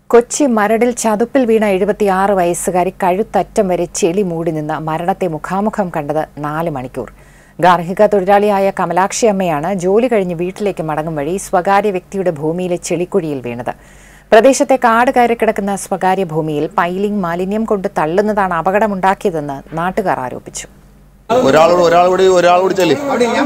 കൊച്ചി മരടിൽ ചതുപ്പിൽ വീണ എഴുപത്തിയാറ് വയസ്സുകാരി കഴുത്തറ്റം വരെ ചെളി മൂടി നിന്ന് മരണത്തെ മുഖാമുഖം കണ്ടത് നാല് മണിക്കൂർ ഗാർഹിക തൊഴിലാളിയായ കമലാക്ഷി അമ്മയാണ് ജോലി കഴിഞ്ഞ് വീട്ടിലേക്ക് മടങ്ങും വഴി സ്വകാര്യ വ്യക്തിയുടെ ഭൂമിയിലെ ചെളിക്കുഴിയിൽ വീണത് പ്രദേശത്തെ കാട് കയറി കിടക്കുന്ന സ്വകാര്യ ഭൂമിയിൽ പൈലിംഗ് മാലിന്യം കൊണ്ട് തള്ളുന്നതാണ് അപകടമുണ്ടാക്കിയതെന്ന് നാട്ടുകാർ ആരോപിച്ചു ഒരാളോട് ഒരാളോട് ഒരാളോട് ചെല്ലി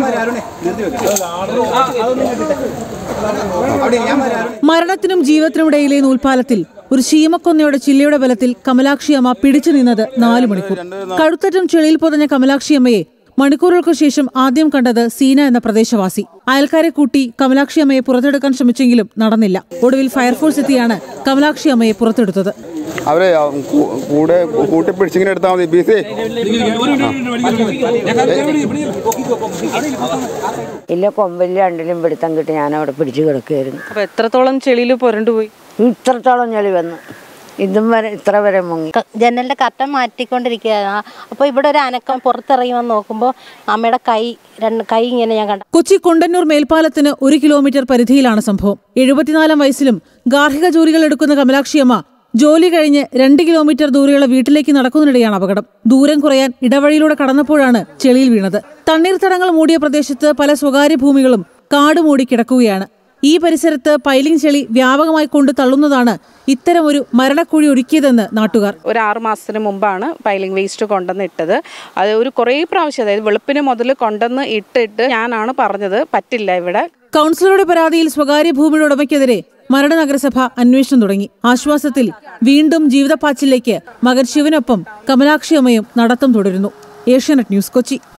മരണത്തിനും ജീവിതത്തിനുമിടയിലെ നൂൽപാലത്തിൽ ഒരു ശീമക്കൊന്നയുടെ ചില്ലയുടെ ബലത്തിൽ കമലാക്ഷി അമ്മ പിടിച്ചു നിന്നത് നാലു മണിക്കൂർ കഴുത്തറ്റം ചെളിയിൽ പൊതഞ്ഞ കമലാക്ഷി അമ്മയെ മണിക്കൂറുകൾക്ക് ശേഷം ആദ്യം കണ്ടത് സീന എന്ന പ്രദേശവാസി അയൽക്കാരെ കൂട്ടി കമലാക്ഷി അമ്മയെ പുറത്തെടുക്കാൻ ശ്രമിച്ചെങ്കിലും നടന്നില്ല ഒടുവിൽ ഫയർഫോഴ്സ് എത്തിയാണ് കമലാക്ഷി അമ്മയെ പുറത്തെടുത്തത് അവരെ ആ, കൂ- കൂടെ കൂട്ടി പിടിച്ചിങ്ങനെ എടുത്താൽ മതി ബി സി ഇല്ല കൊമ്പലിൽ രണ്ടിലും പിടുത്തം കിട്ടി ഞാൻ അവിടെ പിടിച്ചു കിടക്കുകയായിരുന്നു അപ്പൊ എത്രത്തോളം ചെളിയിൽ പുരണ്ടുപോയി ഇത്രത്തോളം ഞെളി വന്നു ഇതും വരെ ഇത്ര വരെ മുങ്ങി ക- ജനലിന്റെ കട്ടൻ മാറ്റിക്കൊണ്ടിരിക്കുകയാണ് അപ്പോൾ ഇവിടെ ഒരു അനക്കം പുറത്തിറങ്ങി വന്ന് നോക്കുമ്പോൾ അമ്മയുടെ കൈ രണ്ട് കൈ ഇങ്ങനെ ഞാൻ കണ്ട കൊച്ചി കൊണ്ടന്നൂർ മേൽപ്പാലത്തിന് ഒരു കിലോമീറ്റർ പരിധിയിലാണ് സംഭവം എഴുപത്തിനാലാം വയസ്സിലും ഗാർഹിക ജോലികൾ എടുക്കുന്ന കമലാക്ഷിയമ്മ ജോലി കഴിഞ്ഞ് രണ്ട് കിലോമീറ്റർ ദൂരെയുള്ള വീട്ടിലേക്ക് നടക്കുന്നതിനിടെയാണ് അപകടം ദൂരം കുറയാൻ ഇടവഴിയിലൂടെ കടന്നപ്പോഴാണ് ചെളിയിൽ വീണത് തണ്ണീർത്തടങ്ങൾ മൂടിയ പ്രദേശത്ത് പല സ്വകാര്യ ഭൂമികളും കാട് മൂടി കിടക്കുകയാണ് ഈ പരിസരത്ത് പൈലിംഗ് ചെളി വ്യാപകമായി കൊണ്ട് തള്ളുന്നതാണ് ഇത്തരമൊരു മരണക്കുഴി ഒരുക്കിയതെന്ന് നാട്ടുകാർ ഒരു ആറ് മാസത്തിന് മുമ്പാണ് പൈലിംഗ് വേസ്റ്റ് കൊണ്ടുവന്ന് ഇട്ടത് അത് ഒരു കുറേ പ്രാവശ്യം അതായത് വെളുപ്പിന് മുതൽ കൊണ്ടുവന്ന് ഇട്ടിട്ട് ഞാനാണ് പറഞ്ഞത് പറ്റില്ല ഇവിടെ കൗൺസിലറുടെ പരാതിയിൽ സ്വകാര്യ ഭൂമിയുടെ ഉടമയ്ക്കെതിരെ മരട് നഗരസഭ അന്വേഷണം തുടങ്ങി ആശ്വാസത്തിൽ വീണ്ടും ജീവിതപ്പാച്ചിലേക്ക് മകൻ ശിവനൊപ്പം കമലാക്ഷി അമ്മയും നടത്തം തുടരുന്നു ഏഷ്യാനെറ്റ് ന്യൂസ് കൊച്ചി